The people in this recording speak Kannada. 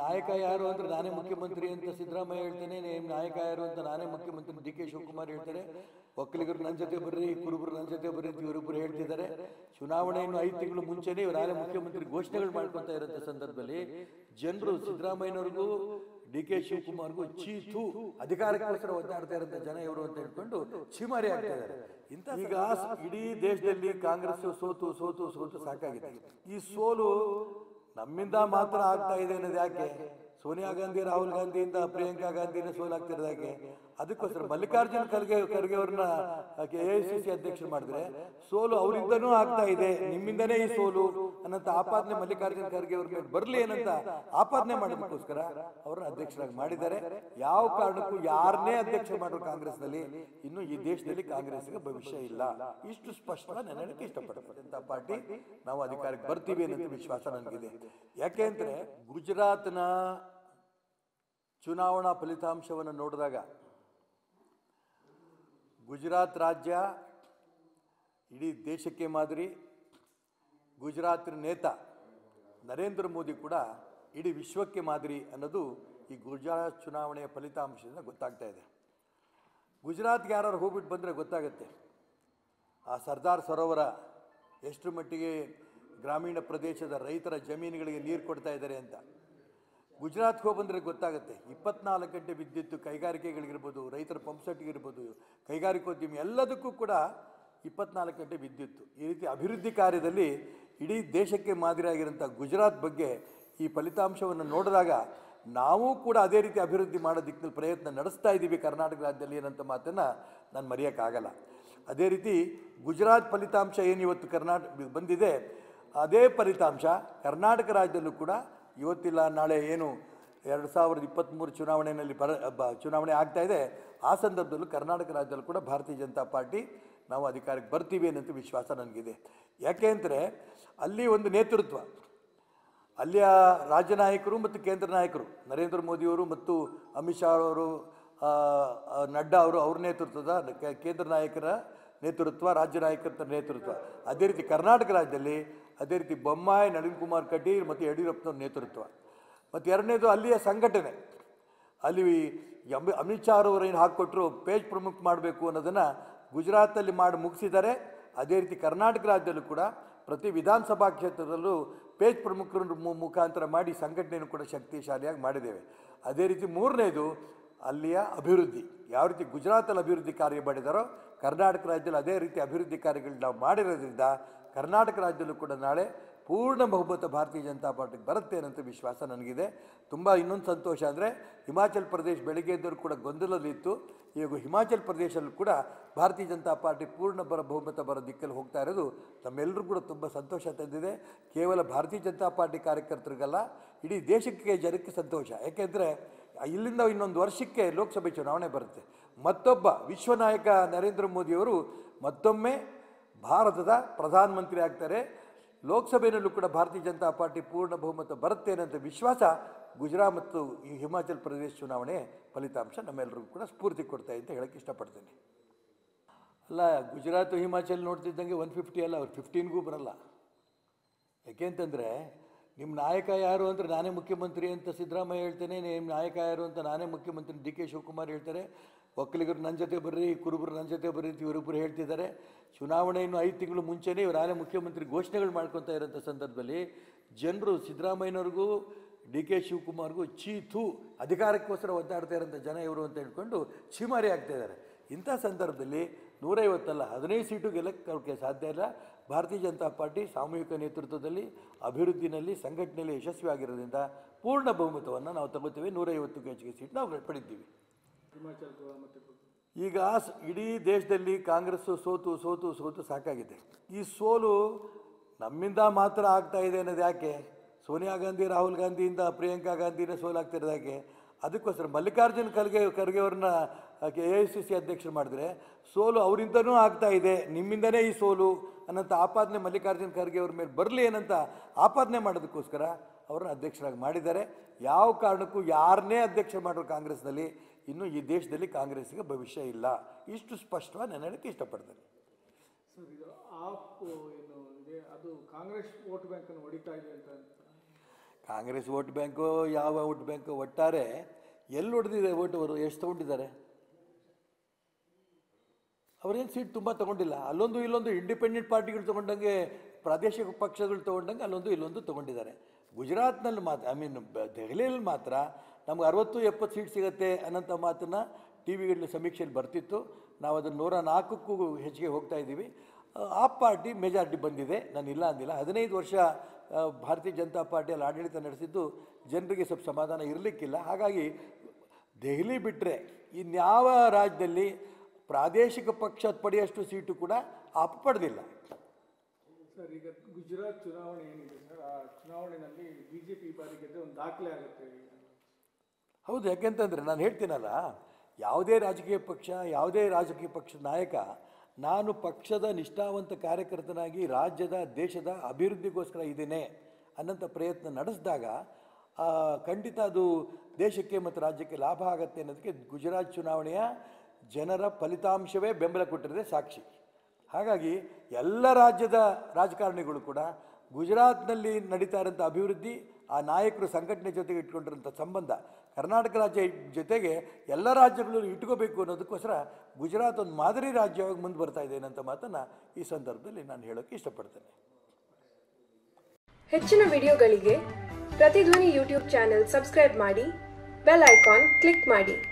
ನಾಯಕ ಯಾರು ಅಂದ್ರೆ ನಾನೇ ಮುಖ್ಯಮಂತ್ರಿ ಅಂತ ಸಿದ್ದರಾಮಯ್ಯ ಹೇಳ್ತೇನೆ ನಿಮ್ಮ ನಾಯಕ ಯಾರು ಅಂತ ನಾನೇ ಮುಖ್ಯಮಂತ್ರಿ ಡಿ ಕೆ ಶಿವಕುಮಾರ್ ಹೇಳ್ತಾರೆ ಒಕ್ಕಲಿಗರು ನನ್ನ ಜೊತೆ ಬರ್ರಿ ಕುರುಬರು ನನ್ನ ಜೊತೆ ಬರ್ರಿ ಅಂತ ಇವರಿಬ್ಬರು ಹೇಳ್ತಿದ್ದಾರೆ ಚುನಾವಣೆ ಇನ್ನು ಐದು ತಿಂಗಳು ಮುಂಚೆನೇ ಇವರು ನಾಳೆ ಮುಖ್ಯಮಂತ್ರಿ ಘೋಷಣೆಗಳು ಮಾಡ್ಕೊತಾ ಇರೋಂಥ ಸಂದರ್ಭದಲ್ಲಿ ಜನರು ಸಿದ್ದರಾಮಯ್ಯನವ್ರಿಗೂ ಡಿ ಕೆ ಶಿವಕುಮಾರ್ಗೂ ಚೀತು ಅಧಿಕಾರಕ್ಕೋಸ್ಕರ ಒದ್ದಾಡ್ತಾ ಇರೋಂಥ ಜನ ಇವರು ಅಂತ ಹೇಳ್ಕೊಂಡು ಚಿಮಾರಿ ಆಗ್ತಾ ಇದ್ದಾರೆ ಇಂಥ ಈಗ ಇಡೀ ದೇಶದಲ್ಲಿ ಕಾಂಗ್ರೆಸ್ ಸೋತು ಸೋತು ಸೋತು ಸಾಕಾಗಿದೆ ಈ ಸೋಲು ನಮ್ಮಿಂದ ಮಾತ್ರ ಆಗ್ತಾ ಇದೆ ಅನ್ನೋದು ಯಾಕೆ ಸೋನಿಯಾ ಗಾಂಧಿ ರಾಹುಲ್ ಗಾಂಧಿಯಿಂದ ಪ್ರಿಯಾಂಕಾ ಗಾಂಧಿನ ಸೋಲಾಗ್ತಿರೋದು ಯಾಕೆ ಅದಕ್ಕೋಸ್ಕರ ಮಲ್ಲಿಕಾರ್ಜುನ್ ಖರ್ಗೆ ಖರ್ಗೆ ಅವ್ರನ್ನ ಎ ಐ ಸಿ ಸಿ ಅಧ್ಯಕ್ಷರು ಮಾಡಿದ್ರೆ ಸೋಲು ಅವರಿಂದನೂ ಆಗ್ತಾ ಇದೆ ನಿಮ್ಮಿಂದನೇ ಈ ಸೋಲು ಅನ್ನಂತ ಆಪಾದನೆ ಮಲ್ಲಿಕಾರ್ಜುನ್ ಖರ್ಗೆ ಅವ್ರ ಮೇಲೆ ಬರಲಿ ಅನ್ನಂತ ಆಪಾದನೆ ಮಾಡೋದಕ್ಕೋಸ್ಕರ ಅವ್ರನ್ನ ಅಧ್ಯಕ್ಷರಾಗಿ ಮಾಡಿದ್ದಾರೆ ಯಾವ ಕಾರಣಕ್ಕೂ ಯಾರನ್ನೇ ಅಧ್ಯಕ್ಷ ಮಾಡೋ ಕಾಂಗ್ರೆಸ್ನಲ್ಲಿ ಇನ್ನು ಈ ದೇಶದಲ್ಲಿ ಕಾಂಗ್ರೆಸ್ಗೆ ಭವಿಷ್ಯ ಇಲ್ಲ ಇಷ್ಟು ಸ್ಪಷ್ಟವಾಗಿ ನಾನು ಹೇಳಕ್ಕೆ ಇಷ್ಟಪಡ್ತೀನಿ ಜನತಾ ಪಾರ್ಟಿ ನಾವು ಅಧಿಕಾರಕ್ಕೆ ಬರ್ತೀವಿ ಅನ್ನೋ ವಿಶ್ವಾಸ ನನಗಿದೆ ಯಾಕೆ ಅಂದ್ರೆ ಗುಜರಾತ್ನ ಚುನಾವಣಾ ಫಲಿತಾಂಶವನ್ನು ನೋಡಿದಾಗ ಗುಜರಾತ್ ರಾಜ್ಯ ಇಡೀ ದೇಶಕ್ಕೆ ಮಾದರಿ ಗುಜರಾತಿನ ನೇತ ನರೇಂದ್ರ ಮೋದಿ ಕೂಡ ಇಡೀ ವಿಶ್ವಕ್ಕೆ ಮಾದರಿ ಅನ್ನೋದು ಈ ಗುಜರಾತ್ ಚುನಾವಣೆಯ ಫಲಿತಾಂಶದಿಂದ ಗೊತ್ತಾಗ್ತಾ ಇದೆ ಗುಜರಾತ್ಗೆ ಯಾರು ಹೋಗ್ಬಿಟ್ಟು ಬಂದರೆ ಗೊತ್ತಾಗುತ್ತೆ ಆ ಸರ್ದಾರ್ ಸರೋವರ ಎಷ್ಟು ಮಟ್ಟಿಗೆ ಗ್ರಾಮೀಣ ಪ್ರದೇಶದ ರೈತರ ಜಮೀನುಗಳಿಗೆ ನೀರು ಕೊಡ್ತಾ ಇದ್ದಾರೆ ಅಂತ ಗುಜರಾತ್ಗೆ ಹೋಗಿ ಬಂದರೆ ಗೊತ್ತಾಗುತ್ತೆ ಇಪ್ಪತ್ನಾಲ್ಕು ಗಂಟೆ ವಿದ್ಯುತ್ ಕೈಗಾರಿಕೆಗಳಿಗಿರ್ಬೋದು ರೈತರ ಪಂಪ್ಸೆಟ್ಗಿರ್ಬೋದು ಕೈಗಾರಿಕೋದ್ಯಮಿ ಎಲ್ಲದಕ್ಕೂ ಕೂಡ ಇಪ್ಪತ್ನಾಲ್ಕು ಗಂಟೆ ವಿದ್ಯುತ್ ಈ ರೀತಿ ಅಭಿವೃದ್ಧಿ ಕಾರ್ಯದಲ್ಲಿ ಇಡೀ ದೇಶಕ್ಕೆ ಮಾದರಿಯಾಗಿರೋಂಥ ಗುಜರಾತ್ ಬಗ್ಗೆ ಈ ಫಲಿತಾಂಶವನ್ನು ನೋಡಿದಾಗ ನಾವು ಕೂಡ ಅದೇ ರೀತಿ ಅಭಿವೃದ್ಧಿ ಮಾಡೋ ದಿಕ್ಕಿನಲ್ಲಿ ಪ್ರಯತ್ನ ನಡೆಸ್ತಾ ಇದ್ದೀವಿ ಕರ್ನಾಟಕ ರಾಜ್ಯದಲ್ಲಿ ಏನಂತ ಮಾತನ್ನು ನಾನು ಮರೆಯೋಕ್ಕಾಗಲ್ಲ ಅದೇ ರೀತಿ ಗುಜರಾತ್ ಫಲಿತಾಂಶ ಏನು ಇವತ್ತು ಕರ್ನಾಟಕ ಬಂದಿದೆ ಅದೇ ಫಲಿತಾಂಶ ಕರ್ನಾಟಕ ರಾಜ್ಯದಲ್ಲೂ ಕೂಡ ಇವತ್ತಿಲ್ಲ ನಾಳೆ ಏನು ಎರಡು ಸಾವಿರದ ಇಪ್ಪತ್ತ್ಮೂರು ಚುನಾವಣೆಯಲ್ಲಿ ಬರ ಬ- ಚುನಾವಣೆ ಆಗ್ತಾ ಇದೆ ಆ ಸಂದರ್ಭದಲ್ಲೂ ಕರ್ನಾಟಕ ರಾಜ್ಯದಲ್ಲೂ ಕೂಡ ಭಾರತೀಯ ಜನತಾ ಪಾರ್ಟಿ ನಾವು ಅಧಿಕಾರಕ್ಕೆ ಬರ್ತೀವಿ ಅನ್ನೋಂಥ ವಿಶ್ವಾಸ ನನಗಿದೆ ಯಾಕೆ ಅಂದರೆ ಅಲ್ಲಿ ಒಂದು ನೇತೃತ್ವ ಅಲ್ಲಿಯ ರಾಜ್ಯ ನಾಯಕರು ಮತ್ತು ಕೇಂದ್ರ ನಾಯಕರು ನರೇಂದ್ರ ಮೋದಿಯವರು ಮತ್ತು ಅಮಿತ್ ಶಾ ಅವರು ಆ, ಆ, ನಡ್ಡಾ ಅವರು ಅವ್ರ ನೇತೃತ್ವದ ಕೆ- ಕೇಂದ್ರ ನಾಯಕರ ನೇತೃತ್ವ ರಾಜ್ಯ ನಾಯಕರ ನೇತೃತ್ವ ಅದೇ ರೀತಿ ಕರ್ನಾಟಕ ರಾಜ್ಯದಲ್ಲಿ ಅದೇ ರೀತಿ ಬೊಮ್ಮಾಯಿ ನಳಿನ್ ಕುಮಾರ್ ಕಟೀಲ್ ಮತ್ತು ಯಡಿಯೂರಪ್ಪನವ್ರ ನೇತೃತ್ವ ಮತ್ತು ಎರಡನೇದು ಅಲ್ಲಿಯ ಸಂಘಟನೆ ಅಲ್ಲಿ ಅಮಿ ಅಮಿತ್ ಶಾ ಅವರು ಏನು ಹಾಕ್ಕೊಟ್ರು ಪೇಜ್ ಪ್ರಮುಖ ಮಾಡಬೇಕು ಅನ್ನೋದನ್ನು ಗುಜರಾತಲ್ಲಿ ಮಾಡಿ ಮುಗಿಸಿದ್ದಾರೆ ಅದೇ ರೀತಿ ಕರ್ನಾಟಕ ರಾಜ್ಯದಲ್ಲೂ ಕೂಡ ಪ್ರತಿ ವಿಧಾನಸಭಾ ಕ್ಷೇತ್ರದಲ್ಲೂ ಪೇಜ್ ಪ್ರಮುಖರ ಮು- ಮುಖಾಂತರ ಮಾಡಿ ಸಂಘಟನೆಯನ್ನು ಕೂಡ ಶಕ್ತಿಶಾಲಿಯಾಗಿ ಮಾಡಿದ್ದೇವೆ ಅದೇ ರೀತಿ ಮೂರನೇದು ಅಲ್ಲಿಯ ಅಭಿವೃದ್ಧಿ ಯಾವ ರೀತಿ ಗುಜರಾತಲ್ಲಿ ಅಭಿವೃದ್ಧಿ ಕಾರ್ಯ ಮಾಡಿದಾರೋ ಕರ್ನಾಟಕ ರಾಜ್ಯದಲ್ಲಿ ಅದೇ ರೀತಿ ಅಭಿವೃದ್ಧಿ ಕಾರ್ಯಗಳು ನಾವು ಮಾಡಿರೋದ್ರಿಂದ ಕರ್ನಾಟಕ ರಾಜ್ಯದಲ್ಲೂ ಕೂಡ ನಾಳೆ ಪೂರ್ಣ ಬಹುಮತ ಭಾರತೀಯ ಜನತಾ ಪಾರ್ಟಿಗೆ ಬರುತ್ತೆ ಅನ್ನೋಂಥ ವಿಶ್ವಾಸ ನನಗಿದೆ ತುಂಬ ಇನ್ನೊಂದು ಸಂತೋಷ ಅಂದರೆ ಹಿಮಾಚಲ್ ಪ್ರದೇಶ ಬೆಳಗ್ಗೆ ಎದ್ದವರು ಕೂಡ ಗೊಂದಲದಲ್ಲಿತ್ತು ಈಗ ಹಿಮಾಚಲ್ ಪ್ರದೇಶಲ್ಲೂ ಕೂಡ ಭಾರತೀಯ ಜನತಾ ಪಾರ್ಟಿ ಪೂರ್ಣ ಬರ ಬಹುಮತ ಬರೋ ದಿಕ್ಕಲ್ಲಿ ಹೋಗ್ತಾ ಇರೋದು ನಮ್ಮೆಲ್ಲರೂ ಕೂಡ ತುಂಬ ಸಂತೋಷ ತಂದಿದೆ ಕೇವಲ ಭಾರತೀಯ ಜನತಾ ಪಾರ್ಟಿ ಕಾರ್ಯಕರ್ತರಿಗಲ್ಲ ಇಡೀ ದೇಶಕ್ಕೆ ಜನಕ್ಕೆ ಸಂತೋಷ ಯಾಕೆಂದರೆ ಇಲ್ಲಿಂದ ಇನ್ನೊಂದು ವರ್ಷಕ್ಕೆ ಲೋಕಸಭೆ ಚುನಾವಣೆ ಬರುತ್ತೆ ಮತ್ತೊಬ್ಬ ವಿಶ್ವ ನಾಯಕ ನರೇಂದ್ರ ಮೋದಿಯವರು ಮತ್ತೊಮ್ಮೆ ಭಾರತದ ಪ್ರಧಾನಮಂತ್ರಿ ಆಗ್ತಾರೆ ಲೋಕಸಭೆಯಲ್ಲೂ ಕೂಡ ಭಾರತೀಯ ಜನತಾ ಪಾರ್ಟಿ ಪೂರ್ಣ ಬಹುಮತ ಬರುತ್ತೆ ಅನ್ನೋಂಥ ವಿಶ್ವಾಸ ಗುಜರಾತ್ ಮತ್ತು ಈ ಹಿಮಾಚಲ್ ಪ್ರದೇಶ ಚುನಾವಣೆ ಫಲಿತಾಂಶ ನಮ್ಮೆಲ್ಲರಿಗೂ ಕೂಡ ಸ್ಫೂರ್ತಿ ಕೊಡ್ತಾ ಅಂತ ಹೇಳಕ್ಕೆ ಇಷ್ಟಪಡ್ತೇನೆ ಅಲ್ಲ ಗುಜರಾತ್ ಹಿಮಾಚಲ್ ನೋಡ್ತಿದ್ದಂಗೆ ಒನ್ ಫಿಫ್ಟಿ ಅಲ್ಲ ಅವ್ರು ಫಿಫ್ಟೀನ್ಗೂ ಬರಲ್ಲ ಯಾಕೆಂತಂದರೆ ನಿಮ್ಮ ನಾಯಕ ಯಾರು ಅಂದರೆ ನಾನೇ ಮುಖ್ಯಮಂತ್ರಿ ಅಂತ ಸಿದ್ದರಾಮಯ್ಯ ಹೇಳ್ತೇನೆ ನಿಮ್ಮ ನಾಯಕ ಯಾರು ಅಂತ ನಾನೇ ಮುಖ್ಯಮಂತ್ರಿ ಡಿ ಕೆ ಶಿವಕುಮಾರ್ ಹೇಳ್ತಾರೆ ಒಕ್ಕಲಿಗರು ನನ್ನ ಜೊತೆ ಬರ್ರಿ ಕುರುಬರು ನನ್ನ ಜೊತೆ ಬರ್ರಿ ಅಂತ ಇವರಿಬ್ಬರು ಹೇಳ್ತಿದ್ದಾರೆ ಚುನಾವಣೆ ಇನ್ನು ಐದು ತಿಂಗಳು ಮುಂಚೆನೇ ಇವರು ನಾನೇ ಮುಖ್ಯಮಂತ್ರಿ ಘೋಷಣೆಗಳು ಮಾಡ್ಕೊತಾ ಇರೋಂಥ ಸಂದರ್ಭದಲ್ಲಿ ಜನರು ಸಿದ್ದರಾಮಯ್ಯನವ್ರಿಗೂ ಡಿ ಕೆ ಶಿವಕುಮಾರ್ಗೂ ಚೀತು ಅಧಿಕಾರಕ್ಕೋಸ್ಕರ ಒದ್ದಾಡ್ತಾ ಇರೋಂಥ ಜನ ಇವರು ಅಂತ ಹೇಳ್ಕೊಂಡು ಚಿಮಾರಿ ಆಗ್ತಾ ಇದ್ದಾರೆ ಇಂಥ ಸಂದರ್ಭದಲ್ಲಿ ನೂರೈವತ್ತಲ್ಲ ಹದಿನೈದು ಸೀಟು ಗೆಲ್ಲಕ್ಕೆ ಅವ್ರಿಗೆ ಸಾಧ್ಯ ಇಲ್ಲ ಭಾರತೀಯ ಜನತಾ ಪಾರ್ಟಿ ಸಾಮೂಹಿಕ ನೇತೃತ್ವದಲ್ಲಿ ಅಭಿವೃದ್ಧಿನಲ್ಲಿ ಸಂಘಟನೆಯಲ್ಲಿ ಯಶಸ್ವಿಯಾಗಿರೋದ್ರಿಂದ ಪೂರ್ಣ ಬಹುಮತವನ್ನು ನಾವು ತಗೋತೀವಿ ನೂರೈವತ್ತಕ್ಕೂ ಹೆಚ್ಚಿಗೆ ಸೀಟ್ ನಾವು ಪಡಿತೀವಿ ಈಗ ಸ್- ಇಡೀ ದೇಶದಲ್ಲಿ ಕಾಂಗ್ರೆಸ್ಸು ಸೋತು ಸೋತು ಸೋತು ಸಾಕಾಗಿದೆ ಈ ಸೋಲು ನಮ್ಮಿಂದ ಮಾತ್ರ ಆಗ್ತಾ ಇದೆ ಅನ್ನೋದು ಯಾಕೆ ಸೋನಿಯಾ ಗಾಂಧಿ ರಾಹುಲ್ ಗಾಂಧಿಯಿಂದ ಪ್ರಿಯಾಂಕಾ ಗಾಂಧಿನ ಸೋಲಾಗ್ತಿರೋದು ಯಾಕೆ ಅದಕ್ಕೋಸ್ಕರ ಮಲ್ಲಿಕಾರ್ಜುನ್ ಖರ್ಗೆ ಖರ್ಗೆ ಅವ್ರನ್ನ ಎ ಐ ಸಿ ಸಿ ಅಧ್ಯಕ್ಷರು ಮಾಡಿದ್ರೆ ಸೋಲು ಅವರಿಂದನೂ ಆಗ್ತಾ ಇದೆ ನಿಮ್ಮಿಂದನೇ ಈ ಸೋಲು ಅನ್ನೋಂಥ ಆಪಾದನೆ ಮಲ್ಲಿಕಾರ್ಜುನ್ ಖರ್ಗೆ ಅವ್ರ ಮೇಲೆ ಬರಲಿ ಅನ್ನೋಂಥ ಆಪಾದನೆ ಮಾಡೋದಕ್ಕೋಸ್ಕರ ಅವ್ರನ್ನ ಅಧ್ಯಕ್ಷರಾಗಿ ಮಾಡಿದ್ದಾರೆ ಯಾವ ಕಾರಣಕ್ಕೂ ಯಾರನ್ನೇ ಅಧ್ಯಕ್ಷ ಮಾಡೋ ಕಾಂಗ್ರೆಸ್ನಲ್ಲಿ ಇನ್ನು ಈ ದೇಶದಲ್ಲಿ ಕಾಂಗ್ರೆಸ್ಗೆ ಭವಿಷ್ಯ ಇಲ್ಲ ಇಷ್ಟು ಸ್ಪಷ್ಟವಾಗಿ ನಾನು ಹೇಳಕ್ಕೆ ಇಷ್ಟಪಡ್ತೇನೆ ಸರ್ ಇದು ಆಪ್ ಏನು ಇದೆ ಅದು ಕಾಂಗ್ರೆಸ್ ವೋಟ್ ಬ್ಯಾಂಕನ್ನು ಹೊಡಿತಾ ಇದೆ ಅಂತ ಕಾಂಗ್ರೆಸ್ ವೋಟ್ ಬ್ಯಾಂಕು ಯಾವ ವೋಟ್ ಬ್ಯಾಂಕು ಒಟ್ಟಾರೆ ಎಲ್ಲಿ ಹೊಡೆದಿದೆ ಓಟ್ ಅವರು ಎಷ್ಟು ತೊಗೊಂಡಿದ್ದಾರೆ ಅವರೇನು ಸೀಟ್ ತುಂಬ ತೊಗೊಂಡಿಲ್ಲ ಅಲ್ಲೊಂದು ಇಲ್ಲೊಂದು ಇಂಡಿಪೆಂಡೆಂಟ್ ಪಾರ್ಟಿಗಳು ತೊಗೊಂಡಂಗೆ ಪ್ರಾದೇಶಿಕ ಪಕ್ಷಗಳು ತೊಗೊಂಡಂಗೆ ಅಲ್ಲೊಂದು ಇಲ್ಲೊಂದು ತೊಗೊಂಡಿದ್ದಾರೆ ಗುಜರಾತ್ನಲ್ಲಿ ಮಾತ್ರ ಐ ಮೀನ್ ದೆಹಲಿಯಲ್ಲಿ ಮಾತ್ರ ನಮ್ಗೆ ಅರವತ್ತು ಎಪ್ಪತ್ತು ಸೀಟ್ ಸಿಗುತ್ತೆ ಅನ್ನೋಂಥ ಮಾತನ್ನು ಟಿ ವಿಗಳಲ್ಲಿ ಸಮೀಕ್ಷೆಯಲ್ಲಿ ಬರ್ತಿತ್ತು ನಾವು ಅದನ್ನು ನೂರ ನಾಲ್ಕಕ್ಕೂ ಹೆಚ್ಚಿಗೆ ಹೋಗ್ತಾ ಇದ್ದೀವಿ ಆ ಪಾರ್ಟಿ ಮೆಜಾರಿಟಿ ಬಂದಿದೆ ನಾನು ಇಲ್ಲ ಅಂದಿಲ್ಲ ಹದಿನೈದು ವರ್ಷ ಆ, ಭಾರತೀಯ ಜನತಾ ಪಾರ್ಟಿಯಲ್ಲಿ ಆಡಳಿತ ನಡೆಸಿದ್ದು ಜನರಿಗೆ ಸ್ವಲ್ಪ ಸಮಾಧಾನ ಇರಲಿಕ್ಕಿಲ್ಲ ಹಾಗಾಗಿ ದೆಹಲಿ ಬಿಟ್ಟರೆ ಇನ್ಯಾವ ರಾಜ್ಯದಲ್ಲಿ ಪ್ರಾದೇಶಿಕ ಪಕ್ಷ ಪಡೆಯಷ್ಟು ಸೀಟು ಕೂಡ ಆಪ್ ಪಡೆದಿಲ್ಲ ಸರ್ ಈಗ ಗುಜರಾತ್ ಚುನಾವಣೆ ಏನಿದೆ ಸರ್ ಆ ಚುನಾವಣೆಯಲ್ಲಿ ಬಿಜೆಪಿ ಈ ಬಾರಿ ಗೆದ್ರೆ ಒಂದು ದಾಖಲೆ ಆಗುತ್ತೆ ಹೌದು ಯಾಕೆಂತಂದರೆ ನಾನು ಹೇಳ್ತೀನಲ್ಲ ಯಾವುದೇ ರಾಜಕೀಯ ಪಕ್ಷ ಯಾವುದೇ ರಾಜಕೀಯ ಪಕ್ಷದ ನಾಯಕ ನಾನು ಪಕ್ಷದ ನಿಷ್ಠಾವಂತ ಕಾರ್ಯಕರ್ತನಾಗಿ ರಾಜ್ಯದ ದೇಶದ ಅಭಿವೃದ್ಧಿಗೋಸ್ಕರ ಇದ್ದೇನೆ ಅನ್ನೋಂಥ ಪ್ರಯತ್ನ ನಡೆಸಿದಾಗ ಆ, ಖಂಡಿತ ಅದು ದೇಶಕ್ಕೆ ಮತ್ತು ರಾಜ್ಯಕ್ಕೆ ಲಾಭ ಆಗತ್ತೆ ಅನ್ನೋದಕ್ಕೆ ಗುಜರಾತ್ ಚುನಾವಣೆಯ ಜನರ ಫಲಿತಾಂಶವೇ ಬೆಂಬಲ ಕೊಟ್ಟಿರದೆ ಸಾಕ್ಷಿ ಹಾಗಾಗಿ ಎಲ್ಲ ರಾಜ್ಯದ ರಾಜಕಾರಣಿಗಳು ಕೂಡ ಗುಜರಾತ್ನಲ್ಲಿ ನಡೀತಾ ಇರೋಂಥ ಅಭಿವೃದ್ಧಿ ಆ ನಾಯಕರು ಸಂಘಟನೆ ಜೊತೆಗೆ ಇಟ್ಕೊಂಡಿರೋಂಥ ಸಂಬಂಧ ಕರ್ನಾಟಕ ರಾಜ್ಯ ಜೊತೆಗೆ ಎಲ್ಲ ರಾಜ್ಯಗಳು ಇಟ್ಕೋಬೇಕು ಅನ್ನೋದಕ್ಕೋಸ್ಕರ ಗುಜರಾತ್ ಒಂದು ಮಾದರಿ ರಾಜ್ಯವಾಗಿ ಮುಂದೆ ಬರ್ತಾ ಇದೆ ಅನ್ನೋಂಥ ಮಾತನ್ನು ಈ ಸಂದರ್ಭದಲ್ಲಿ ನಾನು ಹೇಳೋಕ್ಕೆ ಇಷ್ಟಪಡ್ತೇನೆ ಹೆಚ್ಚಿನ ವಿಡಿಯೋಗಳಿಗೆ ಪ್ರತಿಧ್ವನಿ ಯೂಟ್ಯೂಬ್ ಚಾನೆಲ್ ಸಬ್ಸ್ಕ್ರೈಬ್ ಮಾಡಿ ಬೆಲ್ ಐಕಾನ್ ಕ್ಲಿಕ್ ಮಾಡಿ